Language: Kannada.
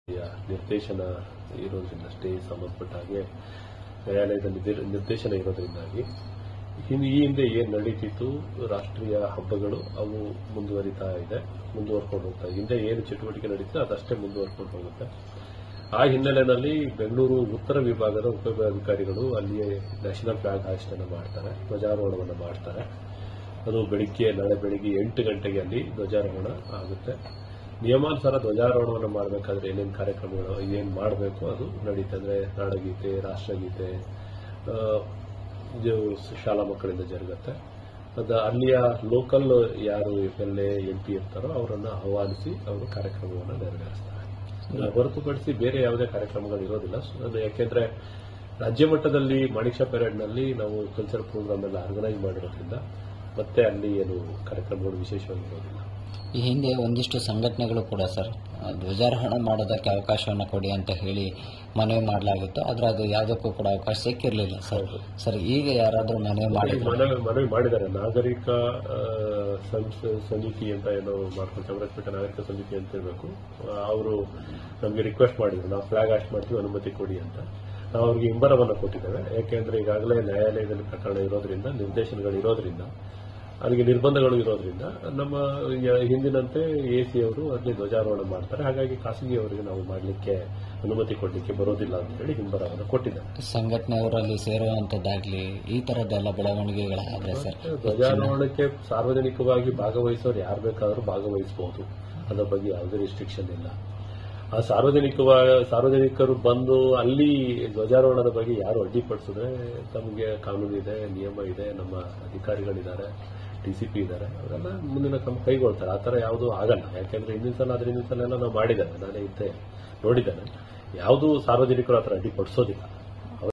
ನಿರ್ದೇಶನ ಇರೋದ್ರಿಂದ ಸ್ಟೇ ಸಂಬಂಧಪಟ್ಟ ಹಾಗೆ ನ್ಯಾಯಾಲಯದ ನಿರ್- ನಿರ್ದೇಶನ ಇರೋದ್ರಿಂದಾಗಿ ಹಿಂದೆ ಈ ಹಿಂದೆ ಏನ್ ನಡೀತಿತ್ತು ರಾಷ್ಟ್ರೀಯ ಹಬ್ಬಗಳು ಅವು ಮುಂದುವರಿತಾ ಇದೆ ಮುಂದುವರ್ಕೊಂಡು ಹೋಗ್ತಾ ಇದೆ. ಹಿಂದೆ ಏನು ಚಟುವಟಿಕೆ ನಡೀತದೆ ಅದಷ್ಟೇ ಮುಂದುವರ್ಕೊಂಡು ಹೋಗುತ್ತೆ ಆ ಹಿನ್ನೆಲೆಯಲ್ಲಿ ಬೆಂಗಳೂರು ಉತ್ತರ ವಿಭಾಗದ ಉಪವಿಭಾಗಾಧಿಕಾರಿಗಳು ಅಲ್ಲಿ ನ್ಯಾಷನಲ್ ಫ್ಲಾಗ್ ಹಾಸ್ಟ್ ಅನ್ನು ಮಾಡ್ತಾರೆ ಧ್ವಜಾರೋಹಣವನ್ನು ಮಾಡ್ತಾರೆ ಅದು ಬೆಳಿಗ್ಗೆ ನಾಳೆ ಬೆಳಿಗ್ಗೆ ಎಂಟು ಗಂಟೆಗೆ ಅಲ್ಲಿ ಧ್ವಜಾರೋಹಣ ಆಗುತ್ತೆ ನಿಯಮಾನುಸಾರ ಧ್ವಜಾರೋಹಣವನ್ನು ಮಾಡಬೇಕಾದ್ರೆ ಏನೇನು ಕಾರ್ಯಕ್ರಮಗಳು ಏನೇನು ಮಾಡಬೇಕು ಅದು ನಡೀತೆ ಅಂದ್ರೆ ನಾಡಗೀತೆ ರಾಷ್ಟ್ರಗೀತೆ ಆ, ಇದು ಶಾಲಾ ಮಕ್ಕಳಿಂದ ಜರುಗುತ್ತೆ ಅದು ಅಲ್ಲಿಯ ಲೋಕಲ್ ಯಾರು F L A M P ಇರ್ತಾರೋ ಅವರನ್ನು ಆಹ್ವಾನಿಸಿ ಅವರು ಕಾರ್ಯಕ್ರಮವನ್ನು ನೆರವೇರಿಸ್ತಾರೆ ಇದನ್ನ ಹೊರತುಪಡಿಸಿ ಬೇರೆ ಯಾವುದೇ ಕಾರ್ಯಕ್ರಮಗಳು ಇರೋದಿಲ್ಲ ಸೊ ಅದು ಯಾಕೆಂದ್ರೆ ರಾಜ್ಯ ಮಟ್ಟದಲ್ಲಿ ಮಾಣಿಕ್ಷ ಪೆರೇಡ್ನಲ್ಲಿ ನಾವು ಕಲ್ಚರ್ ಪ್ರೋಗ್ರಾಮ್ ಎಲ್ಲ ಆರ್ಗನೈಸ್ ಮಾಡಿರೋದ್ರಿಂದ ಮತ್ತೆ ಅಲ್ಲಿ ಏನು ಕಾರ್ಯಕ್ರಮಗಳು ವಿಶೇಷವಾಗಿ ಇರೋದಿಲ್ಲ ಈ ಹಿಂದೆ ಒಂದಿಷ್ಟು ಸಂಘಟನೆಗಳು ಕೂಡ ಸರ್ ಧ್ವಜಾರೋಹಣ ಮಾಡೋದಕ್ಕೆ ಅವಕಾಶವನ್ನು ಕೊಡಿ ಅಂತ ಹೇಳಿ ಮನವಿ ಮಾಡಲಾಗಿತ್ತು ಆದ್ರೆ ಅದು ಯಾವುದಕ್ಕೂ ಕೂಡ ಅವಕಾಶ ಸಿಕ್ಕಿರಲಿಲ್ಲ ಸರ್ ಸರ್ ಈಗ ಯಾರಾದರೂ ಮನವಿ ಮಾಡಿದ್ರು ಮನವಿ ಮನವಿ ಮಾಡಿದ್ದಾರೆ ನಾಗರಿಕ ಆ, ಸಂಸ್- ಸಮಿತಿ ಅಂತ ಏನೋ ಮಾಡ್ಕೊಂಡು ಚಾಮರಾಜಪೇಟೆ ನಾಗರಿಕ ಸಮಿತಿ ಅಂತ ಇರಬೇಕು ಅವರು ನಮಗೆ ರಿಕ್ವೆಸ್ಟ್ ಮಾಡಿದ್ರು ನಾವು ಫ್ಲಾಗ್ ಹಾಸ್ಟ್ ಮಾಡ್ತೀವಿ ಅನುಮತಿ ಕೊಡಿ ಅಂತ ನಾವು ಅವ್ರಿಗೆ ಹಿಂಬರವನ್ನು ಕೊಟ್ಟಿದ್ದೇವೆ ಯಾಕೆಂದ್ರೆ ಈಗಾಗಲೇ ನ್ಯಾಯಾಲಯದಲ್ಲಿ ಪ್ರಕರಣ ಇರೋದ್ರಿಂದ ನಿರ್ದೇಶನಗಳು ಇರೋದ್ರಿಂದ ಅದಕ್ಕೆ ನಿರ್ಬಂಧಗಳು ಇರೋದ್ರಿಂದ ನಮ್ಮ ಯ- ಹಿಂದಿನಂತೆ ಎ ಸಿ ಅವರು ಅಲ್ಲಿ ಧ್ವಜಾರೋಹಣ ಮಾಡ್ತಾರೆ ಹಾಗಾಗಿ ಖಾಸಗಿಯವರಿಗೆ ನಾವು ಮಾಡಲಿಕ್ಕೆ ಅನುಮತಿ ಕೊಡಲಿಕ್ಕೆ ಬರೋದಿಲ್ಲ ಅಂತ ಹೇಳಿ ಹಿಂಬರವನ್ನು ಕೊಟ್ಟಿದ್ದಾರೆ ಸಂಘಟನೆಯವರಲ್ಲಿ ಸೇರುವಂತದ್ದಾಗ್ಲಿ ಈ ತರದ್ದೆಲ್ಲ ಬೆಳವಣಿಗೆಗಳಾದ್ರೆ ಸರ್ ಧ್ವಜಾರೋಹಣಕ್ಕೆ ಸಾರ್ವಜನಿಕವಾಗಿ ಭಾಗವಹಿಸೋರು ಯಾರು ಬೇಕಾದರೂ ಭಾಗವಹಿಸಬಹುದು ಅದರ ಬಗ್ಗೆ ಯಾವುದೇ ರಿಸ್ಟ್ರಿಕ್ಷನ್ ಇಲ್ಲ ಆ ಸಾರ್ವಜನಿಕವ ಸಾರ್ವಜನಿಕರು ಬಂದು ಅಲ್ಲಿ ಧ್ವಜಾರೋಹಣದ ಬಗ್ಗೆ ಯಾರು ಅಡ್ಡಿಪಡಿಸಿದ್ರೆ ತಮಗೆ ಕಾನೂನು ಇದೆ ನಿಯಮ ಇದೆ ನಮ್ಮ ಅಧಿಕಾರಿಗಳಿದ್ದಾರೆ ಡಿಸಿಪಿ ಇದ್ದಾರೆ ಅವರೆಲ್ಲ ಮುಂದಿನ ಕ್ರಮ ಕೈಗೊಳ್ತಾರೆ ಆ ಥರ ಯಾವುದೂ ಆಗಲ್ಲ ಯಾಕೆಂದ್ರೆ ಹಿಂದಿನ ಸಲ ಅದ್ರ ಹಿಂದಿನ ಸಲ ಎಲ್ಲ ನಾವು ಮಾಡಿದ್ದೇವೆ ನಾನೇ ಇದ್ದೆ ನೋಡಿದ್ದೇನೆ ಯಾವುದೂ ಸಾರ್ವಜನಿಕರು ಆ ಥರ ಅಡ್ಡಿಪಡಿಸೋದಿಲ್ಲ